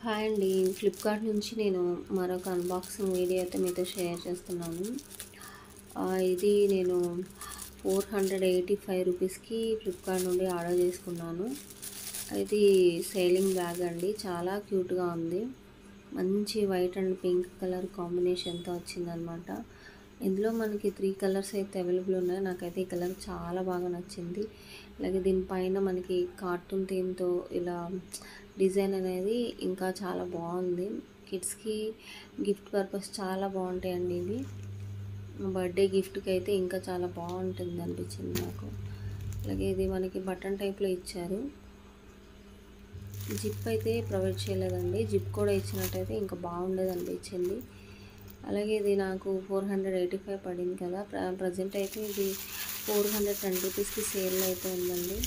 hi అండి Flipkart నుంచి నేను మరొక అన్బాక్సింగ్ వీడియో అయితే మీతో షేర్ చేస్తున్నాను ఆ, ఇది నేను ఫోర్ హండ్రెడ్ ఎయిటీ ఫైవ్ రూపీస్కి ఫ్లిప్కార్ట్ నుండి ఆర్డర్ చేసుకున్నాను ఇది సేలింగ్ బ్యాగ్ అండి చాలా క్యూట్గా ఉంది మంచి వైట్ అండ్ పింక్ కలర్ కాంబినేషన్తో వచ్చిందనమాట ఇందులో మనకి త్రీ కలర్స్ అయితే అవైలబుల్ ఉన్నాయి నాకైతే ఈ కలర్ చాలా బాగా నచ్చింది అలాగే దీనిపైన మనకి కార్టూన్ థీమ్తో ఇలా డిజైన్ అనేది ఇంకా చాలా బాగుంది కిడ్స్కి గిఫ్ట్ పర్పస్ చాలా బాగుంటాయండి ఇవి బర్త్డే గిఫ్ట్కి అయితే ఇంకా చాలా బాగుంటుంది అనిపించింది నాకు అలాగే ఇది మనకి బటన్ టైప్లో ఇచ్చారు జిప్ అయితే ప్రొవైడ్ చేయలేదండి జిప్ కూడా ఇచ్చినట్టయితే ఇంకా బాగుండేది అనిపించింది అలాగే ఇది నాకు ఫోర్ హండ్రెడ్ ఎయిటీ ఫైవ్ పడింది కదా ప్ర ప్రజెంట్ అయితే ఇది ఫోర్ హండ్రెడ్ టెన్ రూపీస్కి సేల్ అయితే ఉందండి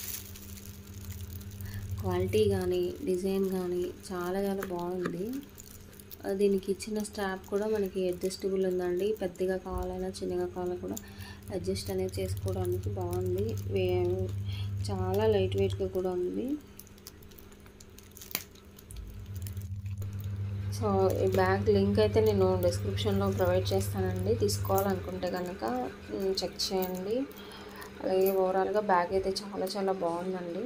క్వాలిటీ కానీ డిజైన్ కానీ చాలా చాలా బాగుంది ఆ, దీనికి ఇచ్చిన స్ట్రాప్ కూడా మనకి అడ్జస్టబుల్ ఉందండి పెద్దగా కావాలన్నా చిన్నగా కావాలన్నా కూడా అడ్జస్ట్ అనేది చేసుకోవడానికి బాగుంది వే- చాలా లైట్ వెయిట్గా కూడా ఉంది సో ఈ బ్యాగ్ లింక్ అయితే నేను డిస్క్రిప్షన్లో ప్రొవైడ్ చేస్తానండి తీసుకోవాలనుకుంటే కనుక మ్, చెక్ చేయండి అలాగే ఓవరాల్గా బ్యాగ్ అయితే చాలా చాలా బాగుందండి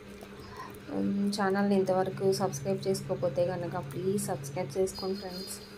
మ్, ఛానల్ని ఇంతవరకు సబ్స్క్రైబ్ చేసుకోకపోతే కనుక ప్లీజ్ సబ్స్క్రైబ్ చేసుకోండి ఫ్రెండ్స్